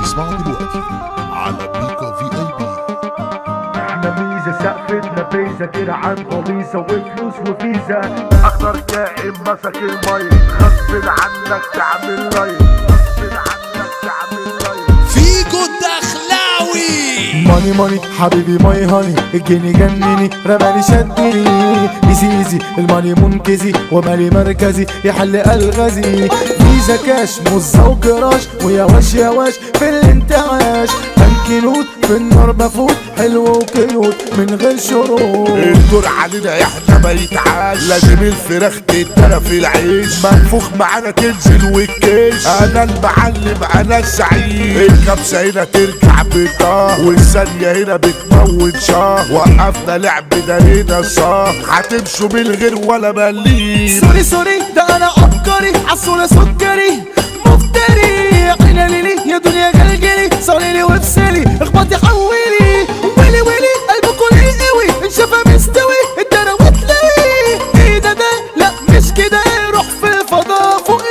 تسمعوا دلوقتي على ميكا في اي بي احنا ميزة سقفتنا بيزة درعات غليظة وفلوس وفيزا اخضر كائن مسك المي غصب عنك تعمل لايك غصب عنك تعمل لايك فيكو الدخلاوي ماني ماني حبيبي ماي هاني الجني جنني رماني شدني ايزي ايزي الماني منكزي ومالي مركزي يحل الغزي فيزا كاش مزة وكراش ويا واش يا واش في الانتعاش تنكينوت في النار بفوت حلو وكيوت من غير شروط الدور علينا احنا ما يتعاش لازم الفراخ تتدرى في العيش منفوخ معانا تنزل والكيش انا المعلم انا السعيد الكبسه هنا ترجع بطاه والثانيه هنا بتموت شاه وقفنا لعب ده هنا صاه هتمشوا من غير ولا مليم سوري سوري ده انا عبقري عسولة سكري مفتري عينا ليلي يا دنيا جلجلي صاريلي وافسلي اخبطي حولي ويلي ويلي قلبه كل قوي انشفى مستوي الدرا وتلاوي ايه ده ده لا مش كده روح في الفضاء فوق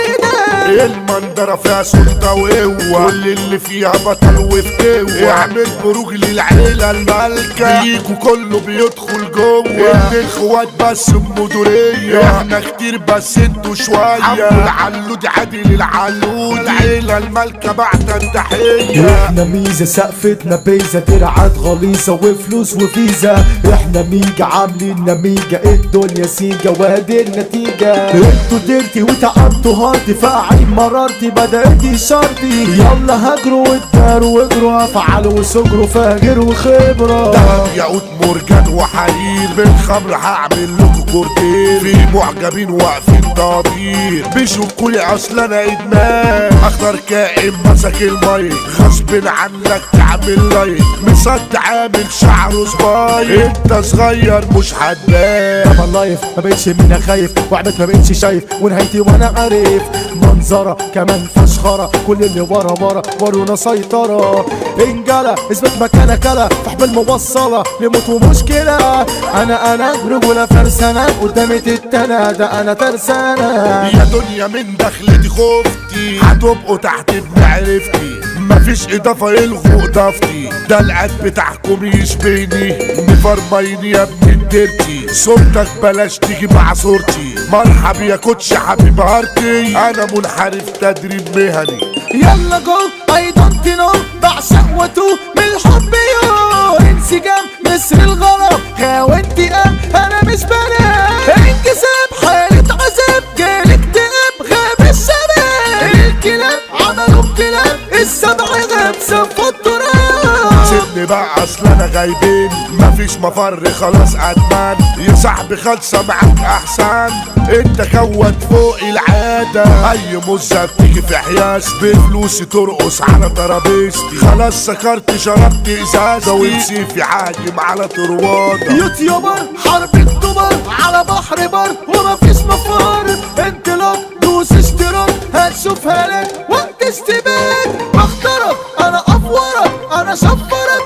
الندى المنظرة فيها سلطة وقوة كل اللي فيها بطل وفي قوة اعمل بروج للعيلة المالكة يجوا كله بيدخل جوه اتنين اخوات بس بمدورية احنا كتير بس انتوا شوية عمو العلود عادل العلود العيلة المالكة بعد التحية احنا ميزة سقفتنا بيزة درعات غليظة وفلوس وفيزا احنا ميجا عاملين نميجا الدنيا سيجا وادي النتيجة انتوا ديرتي وتعبتوا هارتي فاعين مرارتي بدأتي شرطي يلا هجروا واداروا واجروا افعلوا وسجروا فاجر وخبرة دهب ياقوت مرجان وحرير بالخمر هعمل لكم كورتين في معجبين واقفين ضمير بيشكولي اصل انا ادمان اخضر كائن مسك المي غصب عنك تعمل لايك مصد عامل شعره صباير انت صغير مش هتبان طبعا لايف ما بقتش منها خايف وعبت ما بقتش شايف ونهايتي وانا عارف منظرة كمان فشخرة كل اللي ورا ورا ورونا سيطرة انجلة اثبت مكانك يلا في حبل موصلة لموت ومشكلة انا انا رجولة فرسانة قدامي تتنا ده انا ترسانة يا دنيا من دخلتي خفتي هتبقوا تحت بمعرفتي مفيش اضافة يلغوا اضافتي ده العد بتاعكم يشبهني مفرميني يا ابن الديرتي صورتك بلاش تيجي مع صورتي مرحب يا كوتش حبيب هارتي انا منحرف تدريب مهني يلا جو اي دونت نو بعشق واتوه من الحب يو انسجام مصر الغرب غاوي انتقام انا مش بنام انكساب حالة عذاب جالي اكتئاب غاب الشباب الكلاب عملوا انقلاب السبع غاب سفوا التراب سيبني بقى اصل انا غايبين مفيش مفر خلاص ادمان يا صاحبي خالصة معاك احسن انت كوت فوق العادة اي مزة بتيجي في حياس بفلوسي ترقص على ترابيزتي خلاص سكرت شربت ازازة ونسيفي عاجم على طروادة يوتيوبر حرب اكتوبر على بحر بر ومفيش مفر انطلاق دوس اشتراك هتشوفها لك وقت اشتباك بختارك انا افورك انا شفرك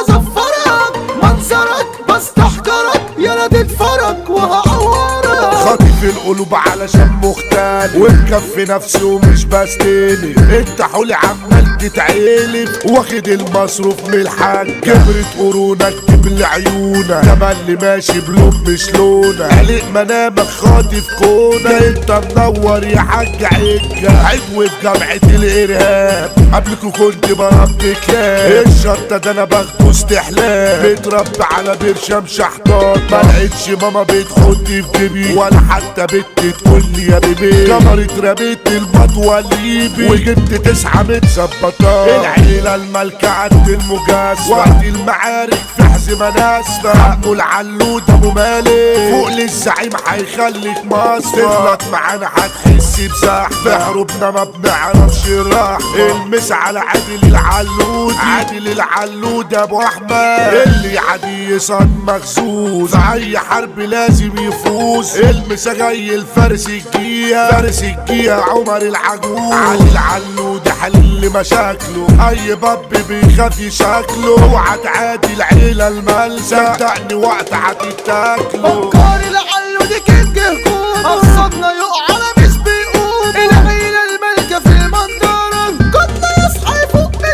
واظفرك منظرك بستحقرك يا تتفرج وهعورك خاطف القلوب علشان مختال ومكفي نفسي ومش بستلف انت حولي عمال تتعلف واخد المصروف من الحاج كبرت قرونك تبل عيونك كمان اللي ماشي بلون مش لونك قلق منامك خاطف كونك انت منور يا حاج عجة عدو في جامعة الارهاب قبلكوا كنت بربي كلاب الشطة ده انا باخده استحلال متربي على برشام شحطات ما لقيتش ماما بتحطي في جيبي ولا حتى بنت تقول لي يا بيبي كبرت رميت المطوة الليبي وجبت تسعة متظبطات العيلة المالكة عند المجاز وقت المعارك في حزمة ناسفة حقه العلود ابو مالك فوق للزعيم هيخليك مصر تغلط معانا هتحس بزحمة في حروبنا ما بنعرفش الرحمة المس على عادل العلود عادل العلود ابو احمد اللي عادي يصاد مخزوز اي حرب لازم يفوز المسا جاي الفارس الجيها فارس الجيها عمر العجوز علي العلود حل مشاكله اي باب بيخاف يشكله اوعى تعادي العيله الملسه صدقني وقت هتتاكله فكار العلو دي كينج هجوم قصدنا يقع على مش بيقوم العيلة الملكة في المنظرة كنا يصحى فوق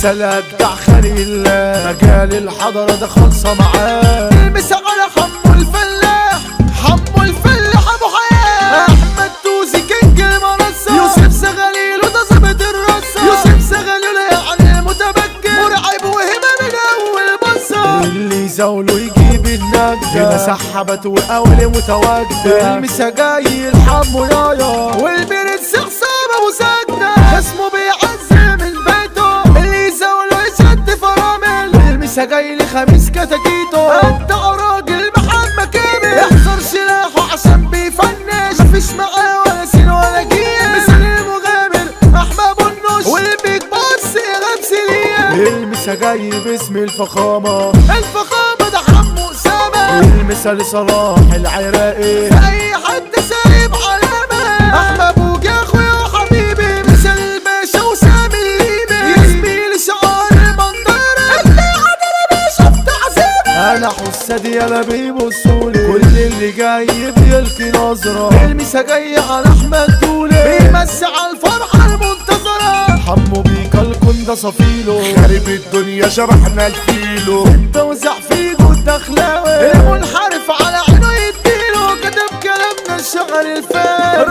المثال ابدع خليل مجال الحضرة ده خالصة معاه المسا على حمو الفلاح حمو الفلاح ابو حياة احمد توزي كينج المنصة يوسف سغليل وده ظابط الرصة يوسف سغليل يعني متمكن مرعب وهمة من اول بصة اللي زاوله يجيب النجدة هنا سحبت واول متواجدة المسا جاي الحمو يايا والبرنس حسام ابو سجدة اسمه بيعزم من بيته اللي زاوله يشد فرامل المسا جاي لي خميس كتاكيتو انت راجل محمد كامل احذر سلاحه عشان بيفنش مفيش معاه ولا سين ولا جيل مثال المغامر احمد النش والبيج باص غمس ليه المسا جاي باسم الفخامة الفخامة ده حمو اسامة المثال صلاح العراقي اي حد سايب علامة احمد ابوك يا اخويا وحبيبي مثال الباشا وسامي الليبي يا زميلي شعار المنظرة اللي عدنا باشا في تعذيبي انا حسادي انا بيبصولي كل اللي جاي بيلقي نظرة المسا جاي على احمد دولي بيمسي على الفرحة المنتظرة حمو بيكا الكون ده صفيله خارب الدنيا شرحنا الفيلو توزع في ايده الدخلاوي المنحرف على عينه يديله كتب كلامنا الشعر الفارغ